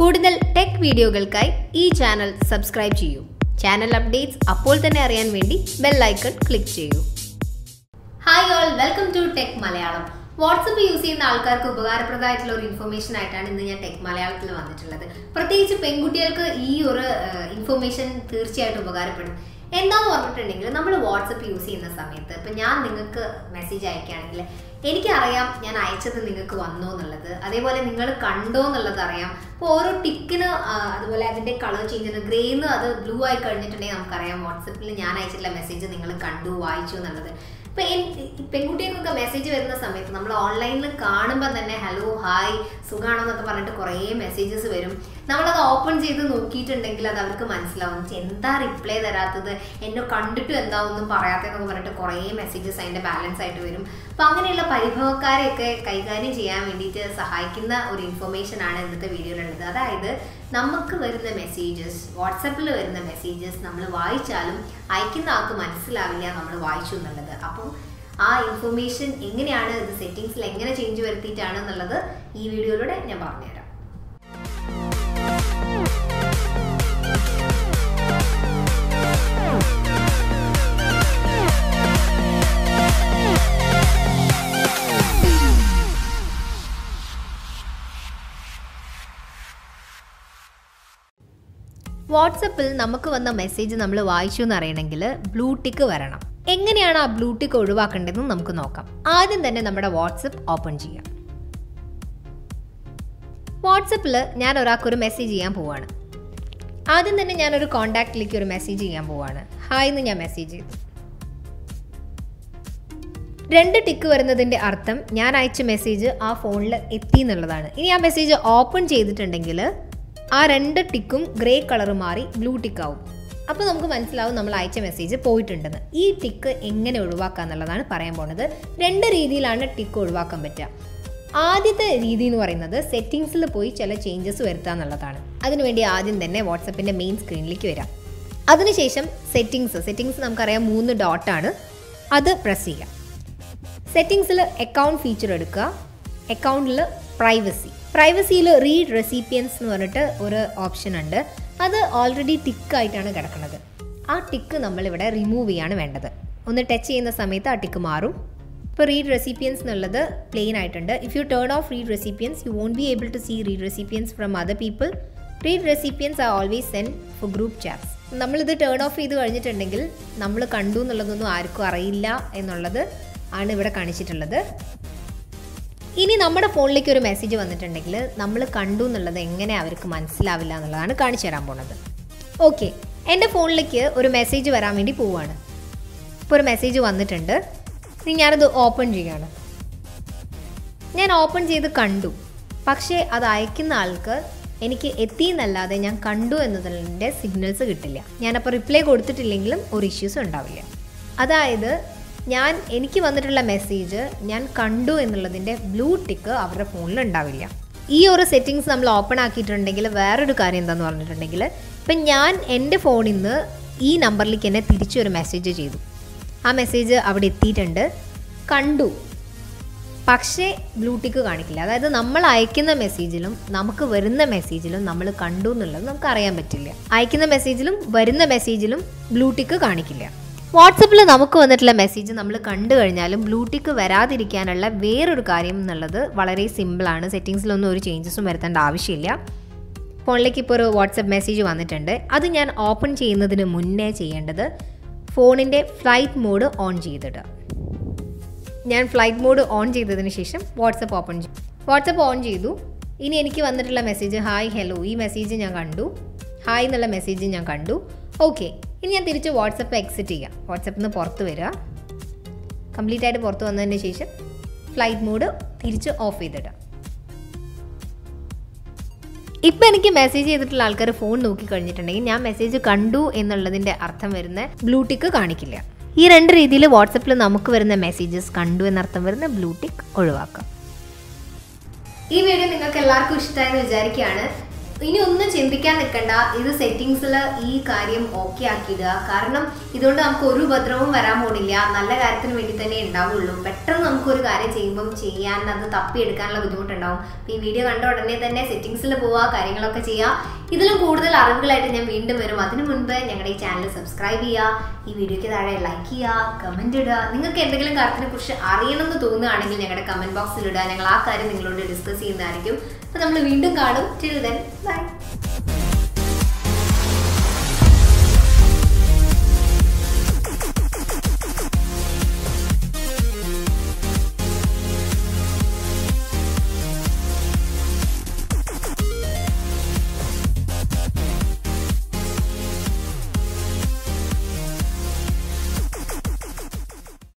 കൂടുതൽ ടെക് വീഡിയോകൾക്കായി ഈ ചാനൽ സബ്സ്ക്രൈബ് ചെയ്യൂ ചാനൽ അപ്ഡേറ്റ്സ് അപ്പോൾ തന്നെ അറിയാൻ വേണ്ടി ബെൽ ഐക്കൺ ക്ലിക്ക് ചെയ്യൂ hi all welcome to tech Malayalam WhatsApp use ചെയ്യുന്ന ആൾക്കാർക്ക് ഉപകാരപ്രദമായിട്ടുള്ള ഒരു ഇൻഫർമേഷൻ ആയിട്ടാണ് ഇന്ന് ഞാൻ ടെക് മലയാളത്തിൽ വന്നിട്ടുള്ളത് പ്രത്യേകിച്ച് പെൺകുട്ടികൾക്ക് ഈ ഒരു ഇൻഫർമേഷൻ തീർച്ചയായിട്ടും ഉപകാരപ്പെടും എന്താന്ന് പറഞ്ഞിട്ടുണ്ടെങ്കിൽ നമ്മൾ വാട്സപ്പ് യൂസ് ചെയ്യുന്ന സമയത്ത് ഇപ്പം ഞാൻ നിങ്ങൾക്ക് മെസ്സേജ് അയക്കുകയാണെങ്കിൽ എനിക്കറിയാം ഞാൻ അയച്ചത് നിങ്ങൾക്ക് വന്നോ എന്നുള്ളത് അതേപോലെ നിങ്ങൾ കണ്ടോ എന്നുള്ളത് അറിയാം അപ്പോൾ ഓരോ ടിക്കിന് അതുപോലെ അതിൻ്റെ കളർ ചേഞ്ച് ചെയ്യുന്നത് ഗ്രേന്ന് അത് ബ്ലൂ ആയി കഴിഞ്ഞിട്ടുണ്ടെങ്കിൽ നമുക്കറിയാം വാട്സപ്പിൽ ഞാൻ അയച്ചിട്ടുള്ള മെസ്സേജ് നിങ്ങൾ കണ്ടു വായിച്ചു എന്നുള്ളത് ഇപ്പൊ പെൺകുട്ടികൾക്കൊക്കെ മെസ്സേജ് വരുന്ന സമയത്ത് നമ്മൾ ഓൺലൈനിൽ കാണുമ്പോൾ തന്നെ ഹലോ ഹായ് സുഖാണോ എന്നൊക്കെ പറഞ്ഞിട്ട് കുറേ മെസ്സേജസ് വരും നമ്മളത് ഓപ്പൺ ചെയ്ത് നോക്കിയിട്ടുണ്ടെങ്കിൽ അത് അവർക്ക് മനസ്സിലാവും എന്താ റിപ്ലൈ തരാത്തത് എന്നെ കണ്ടിട്ടും എന്താ ഒന്നും പറയാത്തതെന്നൊക്കെ പറഞ്ഞിട്ട് കുറേ മെസ്സേജസ് അതിന്റെ ബാലൻസ് ആയിട്ട് വരും അപ്പൊ അങ്ങനെയുള്ള പരിഭവക്കാരെയൊക്കെ കൈകാര്യം ചെയ്യാൻ വേണ്ടിയിട്ട് സഹായിക്കുന്ന ഒരു ഇൻഫർമേഷൻ ആണ് ഇന്നത്തെ വീഡിയോയിലുള്ളത് അതായത് നമുക്ക് വരുന്ന മെസ്സേജസ് വാട്സപ്പിൽ വരുന്ന മെസ്സേജസ് നമ്മൾ വായിച്ചാലും അയക്കുന്ന ആൾക്ക് മനസ്സിലാവില്ല നമ്മൾ വായിച്ചു എന്നുള്ളത് അപ്പം ആ ഇൻഫർമേഷൻ എങ്ങനെയാണ് ഇത് സെറ്റിങ്സിൽ എങ്ങനെ ചേഞ്ച് വരുത്തിയിട്ടാണ് എന്നുള്ളത് ഈ വീഡിയോയിലൂടെ ഞാൻ പറഞ്ഞുതരാം വാട്സപ്പിൽ നമുക്ക് വന്ന മെസ്സേജ് നമ്മൾ വായിച്ചു എന്ന് അറിയണമെങ്കിൽ ബ്ലൂ ടിക്ക് വരണം എങ്ങനെയാണ് ആ ബ്ലൂ ടിക്ക് ഒഴിവാക്കേണ്ടതെന്ന് നമുക്ക് നോക്കാം ആദ്യം തന്നെ നമ്മുടെ വാട്സപ്പ് ഓപ്പൺ ചെയ്യാം വാട്സപ്പിൽ ഞാൻ ഒരാൾക്ക് ഒരു മെസ്സേജ് ചെയ്യാൻ പോവാണ് ആദ്യം തന്നെ ഞാനൊരു കോണ്ടാക്റ്റിലേക്ക് ഒരു മെസ്സേജ് ചെയ്യാൻ പോവാണ് ഹായ് എന്ന് ഞാൻ മെസ്സേജ് ചെയ്തു രണ്ട് ടിക്ക് വരുന്നതിൻ്റെ അർത്ഥം ഞാൻ അയച്ച മെസ്സേജ് ആ ഫോണിൽ എത്തി എന്നുള്ളതാണ് ഇനി ആ മെസ്സേജ് ഓപ്പൺ ചെയ്തിട്ടുണ്ടെങ്കിൽ ആ രണ്ട് ടിക്കും ഗ്രേ കളർ മാറി ബ്ലൂ ടിക്ക് ആവും അപ്പോൾ നമുക്ക് മനസ്സിലാവും നമ്മൾ അയച്ച മെസ്സേജ് പോയിട്ടുണ്ടെന്ന് ഈ ടിക്ക് എങ്ങനെ ഒഴിവാക്കുക എന്നുള്ളതാണ് പറയാൻ പോകുന്നത് രണ്ട് രീതിയിലാണ് ടിക്ക് ഒഴിവാക്കാൻ പറ്റുക ആദ്യത്തെ രീതി എന്ന് പറയുന്നത് സെറ്റിങ്സിൽ പോയി ചില ചേഞ്ചസ് വരുത്തുക എന്നുള്ളതാണ് അതിനുവേണ്ടി ആദ്യം തന്നെ വാട്സപ്പിൻ്റെ മെയിൻ സ്ക്രീനിലേക്ക് വരാം അതിനുശേഷം സെറ്റിങ്സ് സെറ്റിങ്സ് നമുക്കറിയാം മൂന്ന് ഡോട്ടാണ് അത് പ്രസ് ചെയ്യാം സെറ്റിങ്സിൽ അക്കൗണ്ട് ഫീച്ചർ എടുക്കുക അക്കൗണ്ടിൽ പ്രൈവസി പ്രൈവസിയിൽ റീഡ് റെസിപ്പിയൻസ് എന്ന് പറഞ്ഞിട്ട് ഒരു ഓപ്ഷൻ ഉണ്ട് അത് ഓൾറെഡി ടിക്കായിട്ടാണ് കിടക്കുന്നത് ആ ടിക്ക് നമ്മളിവിടെ റിമൂവ് ചെയ്യാണ് വേണ്ടത് ഒന്ന് ടച്ച് ചെയ്യുന്ന സമയത്ത് ആ ടിക്ക് മാറും ഇപ്പോൾ റീഡ് റെസിപ്പിയൻസ് എന്നുള്ളത് പ്ലെയിൻ ആയിട്ടുണ്ട് if you turn off read receipts you won't be able to see read receipts from other people read receipts are always send for group chats നമ്മളിത് ടേൺ ഓഫ് ചെയ്ത് കഴിഞ്ഞിട്ടുണ്ടെങ്കിൽ നമ്മൾ കണ്ടു എന്നുള്ളതൊന്നും ആർക്കും അറിയില്ല എന്നുള്ളത് ആണ് ഇവിടെ കാണിച്ചിട്ടുള്ളത് ഇനി നമ്മുടെ ഫോണിലേക്ക് ഒരു മെസ്സേജ് വന്നിട്ടുണ്ടെങ്കിൽ നമ്മൾ കണ്ടു എന്നുള്ളത് എങ്ങനെ അവർക്ക് മനസ്സിലാവില്ല എന്നുള്ളതാണ് കാണിച്ചു തരാൻ പോണത് ഓക്കെ എൻ്റെ ഫോണിലേക്ക് ഒരു മെസ്സേജ് വരാൻ വേണ്ടി പോവുകയാണ് ഇപ്പോൾ ഒരു മെസ്സേജ് വന്നിട്ടുണ്ട് ഇനി ഞാനത് ഓപ്പൺ ചെയ്യുകയാണ് ഞാൻ ഓപ്പൺ ചെയ്ത് കണ്ടു പക്ഷേ അത് അയക്കുന്ന ആൾക്ക് എനിക്ക് എത്തി എന്നല്ലാതെ ഞാൻ കണ്ടു എന്നതിൻ്റെ സിഗ്നൽസ് കിട്ടില്ല ഞാനപ്പോൾ റിപ്ലൈ കൊടുത്തിട്ടില്ലെങ്കിലും ഒരു ഇഷ്യൂസ് ഉണ്ടാവില്ല അതായത് ഞാൻ എനിക്ക് വന്നിട്ടുള്ള മെസ്സേജ് ഞാൻ കണ്ടു എന്നുള്ളതിൻ്റെ ബ്ലൂ ടിക്ക് അവരുടെ ഫോണിൽ ഉണ്ടാവില്ല ഈ ഒരു സെറ്റിങ്സ് നമ്മൾ ഓപ്പൺ ആക്കിയിട്ടുണ്ടെങ്കിൽ വേറൊരു കാര്യം എന്താന്ന് പറഞ്ഞിട്ടുണ്ടെങ്കിൽ ഇപ്പം ഞാൻ എൻ്റെ ഫോണിൽ നിന്ന് ഈ നമ്പറിലേക്ക് എന്നെ തിരിച്ചൊരു മെസ്സേജ് ചെയ്തു ആ മെസ്സേജ് അവിടെ എത്തിയിട്ടുണ്ട് കണ്ടു പക്ഷേ ബ്ലൂ ടിക്ക് കാണിക്കില്ല അതായത് നമ്മൾ അയക്കുന്ന മെസ്സേജിലും നമുക്ക് വരുന്ന മെസ്സേജിലും നമ്മൾ കണ്ടു എന്നുള്ളത് നമുക്ക് അറിയാൻ പറ്റില്ല അയക്കുന്ന മെസ്സേജിലും വരുന്ന മെസ്സേജിലും ബ്ലൂ ടിക്ക് കാണിക്കില്ല വാട്സപ്പിൽ നമുക്ക് വന്നിട്ടുള്ള മെസ്സേജ് നമ്മൾ കണ്ടു കഴിഞ്ഞാലും ബ്ലൂടിക്ക് വരാതിരിക്കാനുള്ള വേറൊരു കാര്യം എന്നുള്ളത് വളരെ സിമ്പിളാണ് സെറ്റിങ്സിലൊന്നും ഒരു ചേഞ്ചസും വരുത്തേണ്ട ആവശ്യമില്ല ഫോണിലേക്ക് ഇപ്പോൾ ഒരു വാട്സപ്പ് മെസ്സേജ് വന്നിട്ടുണ്ട് അത് ഞാൻ ഓപ്പൺ ചെയ്യുന്നതിന് മുന്നേ ചെയ്യേണ്ടത് ഫോണിൻ്റെ ഫ്ലൈറ്റ് മോഡ് ഓൺ ചെയ്തിടുക ഞാൻ ഫ്ലൈറ്റ് മോഡ് ഓൺ ചെയ്തതിന് ശേഷം വാട്സപ്പ് ഓപ്പൺ ചെയ്തു വാട്സപ്പ് ഓൺ ചെയ്തു ഇനി എനിക്ക് വന്നിട്ടുള്ള മെസ്സേജ് ഹായ് ഹലോ ഈ മെസ്സേജ് ഞാൻ കണ്ടു ഹായ് എന്നുള്ള മെസ്സേജ് ഞാൻ കണ്ടു ഓക്കെ ഇനി ഞാൻ തിരിച്ച് വാട്സപ്പ് എക്സിറ്റ് ചെയ്യാം വാട്സപ്പിൽ നിന്ന് പുറത്ത് വരിക കംപ്ലീറ്റ് ആയിട്ട് പുറത്ത് വന്നതിന് ശേഷം ഫ്ലൈറ്റ് മോഡ് തിരിച്ച് ഓഫ് ചെയ്തിടാം ഇപ്പം എനിക്ക് മെസ്സേജ് ചെയ്തിട്ടുള്ള ആൾക്കാർ ഫോൺ നോക്കി കഴിഞ്ഞിട്ടുണ്ടെങ്കിൽ ഞാൻ മെസ്സേജ് കണ്ടു എന്നുള്ളതിൻ്റെ അർത്ഥം വരുന്ന ബ്ലൂടിക്ക് കാണിക്കില്ല ഈ രണ്ട് രീതിയിൽ വാട്സപ്പിൽ നമുക്ക് വരുന്ന മെസ്സേജസ് കണ്ടു എന്നർത്ഥം വരുന്ന ബ്ലൂടിക്ക് ഒഴിവാക്കാം ഈ വീഡിയോ നിങ്ങൾക്ക് എല്ലാവർക്കും ഇഷ്ടമായെന്ന് വിചാരിക്കുകയാണ് ഇനി ഒന്നും ചിന്തിക്കാൻ നിൽക്കണ്ട ഇത് സെറ്റിങ്സിൽ ഈ കാര്യം ഓക്കെ ആക്കിയിടുക കാരണം ഇതുകൊണ്ട് നമുക്ക് ഒരു ഉപദ്രവവും വരാൻ പോണില്ല നല്ല കാര്യത്തിന് വേണ്ടി തന്നെ ഉണ്ടാവുള്ളൂ പെട്ടെന്ന് നമുക്ക് ഒരു കാര്യം ചെയ്യുമ്പം ചെയ്യാൻ അത് തപ്പിയെടുക്കാനുള്ള ബുദ്ധിമുട്ടുണ്ടാവും അപ്പൊ ഈ വീഡിയോ കണ്ട ഉടനെ തന്നെ സെറ്റിങ്സിൽ പോവുക കാര്യങ്ങളൊക്കെ ചെയ്യുക ഇതിലും കൂടുതൽ അറിവുകളായിട്ട് ഞാൻ വീണ്ടും വരും അതിനു മുൻപ് ഞങ്ങളുടെ ഈ ചാനൽ സബ്സ്ക്രൈബ് ചെയ്യുക ഈ വീഡിയോയ്ക്ക് താഴെ ലൈക്ക് ചെയ്യുക കമന്റ് ഇടുക നിങ്ങൾക്ക് എന്തെങ്കിലും കാര്യത്തിനെ കുറിച്ച് അറിയണമെന്ന് തോന്നുകയാണെങ്കിൽ ഞങ്ങളുടെ കമന്റ് ബോക്സിൽ ഇടുക ഞങ്ങൾ ആ കാര്യം നിങ്ങളോട് ഡിസ്കസ് ചെയ്യുന്നതായിരിക്കും അപ്പൊ നമ്മൾ വീണ്ടും കാണും ടിൽ ദെൻ ബൈ